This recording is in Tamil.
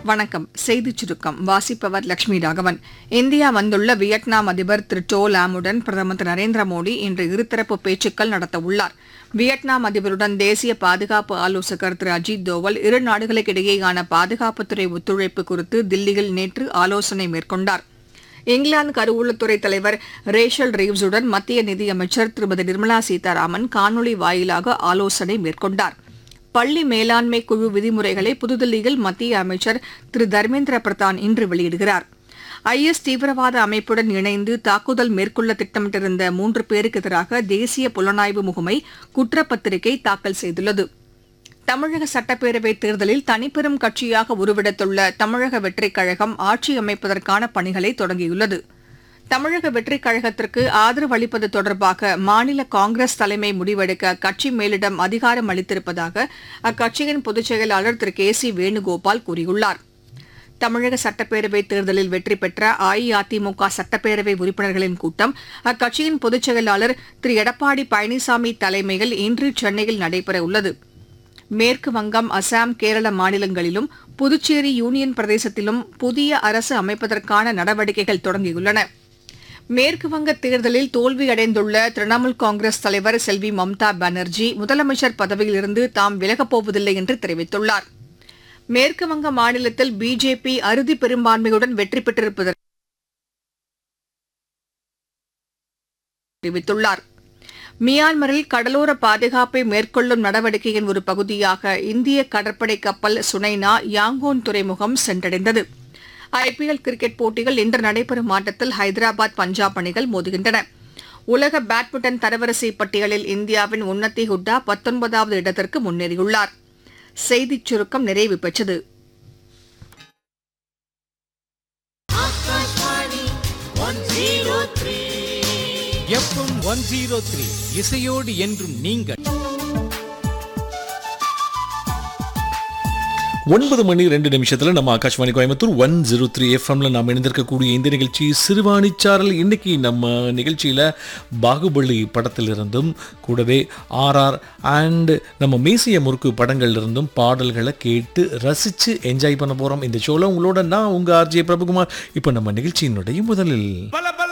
வணக்கம் செய்திச் சுருக்கம் வாசிப்பவர் லட்சுமி ராகவன் இந்தியா வந்துள்ள வியட்நாம் அதிபர் திரு டோ லாமுடன் பிரதமர் திரு நரேந்திர மோடி இன்று இருதரப்பு பேச்சுக்கள் நடத்தவுள்ளார் வியட்நாம் அதிபருடன் தேசிய பாதுகாப்பு ஆலோசகர் திரு அஜித் தோவல் இரு நாடுகளுக்கிடையேயான பாதுகாப்புத்துறை ஒத்துழைப்பு குறித்து தில்லியில் நேற்று ஆலோசனை மேற்கொண்டார் இங்கிலாந்து கருவூலத்துறை தலைவர் ரேஷல் ரீவ்ஸுடன் மத்திய நிதியமைச்சர் திருமதி நிர்மலா சீதாராமன் காணொலி வாயிலாக ஆலோசனை மேற்கொண்டார் பள்ளி மேலாண்மை குழு விதிமுறைகளை புதுதில்லியில் மத்திய அமைச்சர் திரு தர்மேந்திர பிரதான் இன்று வெளியிடுகிறார் ஐஎஸ் தீவிரவாத அமைப்புடன் இணைந்து தாக்குதல் மேற்கொள்ள திட்டமிட்டிருந்த மூன்று பேருக்கு எதிராக தேசிய புலனாய்வு முகமை குற்றப்பத்திரிகை தாக்கல் செய்துள்ளது தமிழக சட்டப்பேரவைத் தேர்தலில் தனிப்பெரும் கட்சியாக உருவெடுத்துள்ள தமிழக வெற்றிக் கழகம் ஆட்சி அமைப்பதற்கான பணிகளை தொடங்கியுள்ளது தமிழக வெற்றிக் கழகத்திற்கு ஆதரவு அளிப்பது தொடர்பாக மாநில காங்கிரஸ் தலைமை முடிவெடுக்க அக்கட்சி மேலிடம் அதிகாரம் அளித்திருப்பதாக அக்கட்சியின் பொதுச் செயலாளர் திரு கே சி வேணுகோபால் கூறியுள்ளார் தமிழக சட்டப்பேரவைத் தேர்தலில் வெற்றி பெற்ற அஇஅதிமுக சட்டப்பேரவை உறுப்பினர்களின் கூட்டம் அக்கட்சியின் பொதுச் செயலாளர் திரு எடப்பாடி பழனிசாமி தலைமையில் இன்று சென்னையில் நடைபெறவுள்ளது மேற்கு வங்கம் அசாம் கேரள மாநிலங்களிலும் புதுச்சேரி யூனியன் பிரதேசத்திலும் புதிய அரசு அமைப்பதற்கான நடவடிக்கைகள் தொடங்கியுள்ளன மேற்கு வங்க தேர்தலில் தோல்வியடைந்துள்ள திரிணாமுல் காங்கிரஸ் தலைவர் செல்வி மம்தா பானர்ஜி முதலமைச்சர் பதவியிலிருந்து தாம் விலகப் போவதில்லை என்று தெரிவித்துள்ளார் மேற்கு வங்க மாநிலத்தில் பிஜேபி அறுதி பெரும்பான்மையுடன் வெற்றி பெற்றிருப்பதாக தெரிவித்துள்ளார் மியான்மரில் கடலோர பாதுகாப்பை மேற்கொள்ளும் நடவடிக்கையின் ஒரு பகுதியாக இந்திய கடற்படை கப்பல் சுனைனா யாங்கோன் துறைமுகம் சென்றடைந்தது ஐபிஎல் கிரிக்கெட் போட்டிகள் இன்று நடைபெறும் ஆட்டத்தில் ஹைதராபாத் பஞ்சாப் அணிகள் மோதுகின்றன உலக பேட்மிண்டன் தரவரிசை பட்டியலில் இந்தியாவின் உன்னத்தி ஹுட்டா பத்தொன்பதாவது இடத்திற்கு முன்னேறியுள்ளார் செய்திச் சுருக்கம் நிறைவு பெற்றது எஃப்எம் ஒன் ஜீரோ த்ரீ இசையோடு என்றும் நீங்கள் ஒன்பது மணி ரெண்டு நிமிஷத்துல நம்ம Akashvani Coimbatore one zero three எஃப்எம்ல நாம் இணைந்திருக்கக்கூடிய இந்த நிகழ்ச்சி சிறுவாணிச்சாரல் இன்னைக்கு நம்ம நிகழ்ச்சியில பாகுபலி படத்திலிருந்தும் கூடவே ஆர்ஆர் அண்ட் நம்ம மேசிய முறுக்கு படங்கள்ல இருந்தும் பாடல்களை கேட்டு ரசிச்சு என்ஜாய் பண்ண போறோம் இந்த ஷோல உங்களோட நான் உங்க ஆர்ஜே பிரபுகுமார் இப்போ நம்ம நிகழ்ச்சியினுடைய முதலில் பல பல